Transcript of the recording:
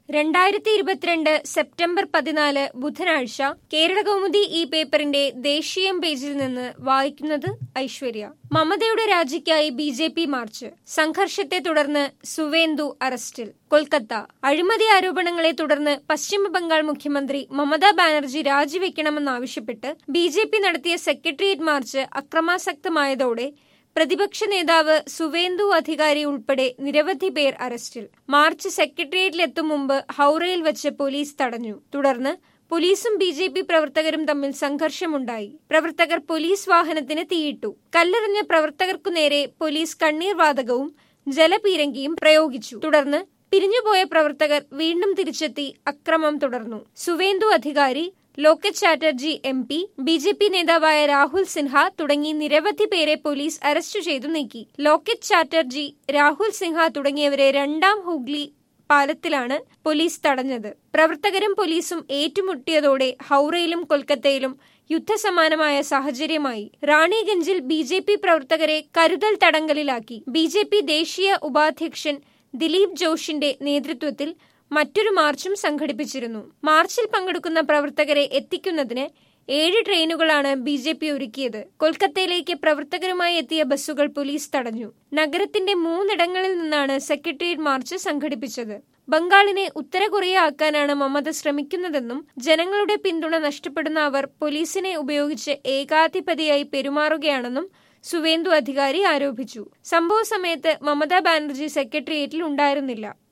രണ്ടായിരത്തി ഇരുപത്തിരണ്ട് സെപ്റ്റംബർ പതിനാല് ബുധനാഴ്ച കേരളകൗമുദി ഈ പേപ്പറിന്റെ ദേശീയം പേജിൽ നിന്ന് വായിക്കുന്നത് ഐശ്വര്യ മമതയുടെ രാജിക്കായി ബി ജെ പി മാർച്ച് സംഘർഷത്തെ തുടർന്ന് സുവേന്ദു അറസ്റ്റിൽ കൊൽക്കത്ത അഴിമതി ആരോപണങ്ങളെ തുടർന്ന് പശ്ചിമബംഗാൾ മുഖ്യമന്ത്രി മമതാ ബാനർജി രാജിവെക്കണമെന്നാവശ്യപ്പെട്ട് ബി ജെ പി നടത്തിയ സെക്രട്ടേറിയറ്റ് മാർച്ച് അക്രമാസക്തമായതോടെ പ്രതിപക്ഷ നേതാവ് സുവേന്ദു അധികാരി ഉൾപ്പെടെ നിരവധി പേർ അറസ്റ്റിൽ മാർച്ച് സെക്രട്ടേറിയറ്റിലെത്തും മുമ്പ് ഹൌറയിൽ വെച്ച് പോലീസ് തടഞ്ഞു തുടർന്ന് പോലീസും ബി ജെ പി പ്രവർത്തകരും തമ്മിൽ സംഘർഷമുണ്ടായി പ്രവർത്തകർ പോലീസ് വാഹനത്തിന് തീയിട്ടു കല്ലെറിഞ്ഞ പ്രവർത്തകർക്കു നേരെ പോലീസ് കണ്ണീർ വാതകവും ജലപീരങ്കിയും പ്രയോഗിച്ചു തുടർന്ന് പിരിഞ്ഞുപോയ പ്രവർത്തകർ വീണ്ടും തിരിച്ചെത്തി അക്രമം തുടർന്നു Suvendu Adhikari Locket Chatterjee M P B J P നേതാവായ രാഹുൽ സിൻഹ തുടങ്ങി നിരവധി പേരെ പോലീസ് അറസ്റ്റ് ചെയ്തു നീക്കി ലോക്കറ്റ് ചാറ്റർജി രാഹുൽ സിൻഹ തുടങ്ങിയവരെ രണ്ടാം ഹുഗ്ലി പാലത്തിലാണ് പോലീസ് തടഞ്ഞത് പ്രവർത്തകരും പോലീസും ഏറ്റുമുട്ടിയതോടെ ഹൌറയിലും കൊൽക്കത്തയിലും യുദ്ധസമാനമായ സാഹചര്യമായി റാണിഗഞ്ചിൽ ബി ജെ പി പ്രവർത്തകരെ കരുതൽ തടങ്കലിലാക്കി ബി ജെ പി ദേശീയ ഉപാധ്യക്ഷൻ ദിലീപ് ജോഷിന്റെ നേതൃത്വത്തിൽ മറ്റൊരു മാർച്ചും സംഘടിപ്പിച്ചിരുന്നു മാർച്ചിൽ പങ്കെടുക്കുന്ന പ്രവർത്തകരെ എത്തിക്കുന്നതിന് ഏഴ് ട്രെയിനുകളാണ് ബി ജെ പി ഒരുക്കിയത് കൊൽക്കത്തയിലേക്ക് പ്രവർത്തകരുമായി എത്തിയ ബസ്സുകൾ പോലീസ് തടഞ്ഞു നഗരത്തിന്റെ മൂന്നിടങ്ങളിൽ നിന്നാണ് സെക്രട്ടേറിയറ്റ് മാർച്ച് സംഘടിപ്പിച്ചത് ബംഗാളിനെ ഉത്തര കൊറിയ ആക്കാനാണ് മമത ശ്രമിക്കുന്നതെന്നും ജനങ്ങളുടെ പിന്തുണ നഷ്ടപ്പെടുന്ന അവർ പോലീസിനെ ഉപയോഗിച്ച് ഏകാധിപതിയായി പെരുമാറുകയാണെന്നും സുവേന്ദു അധികാരി ആരോപിച്ചു സംഭവ സമയത്ത് മമതാ ബാനർജി സെക്രട്ടേറിയറ്റിൽ ഉണ്ടായിരുന്നില്ല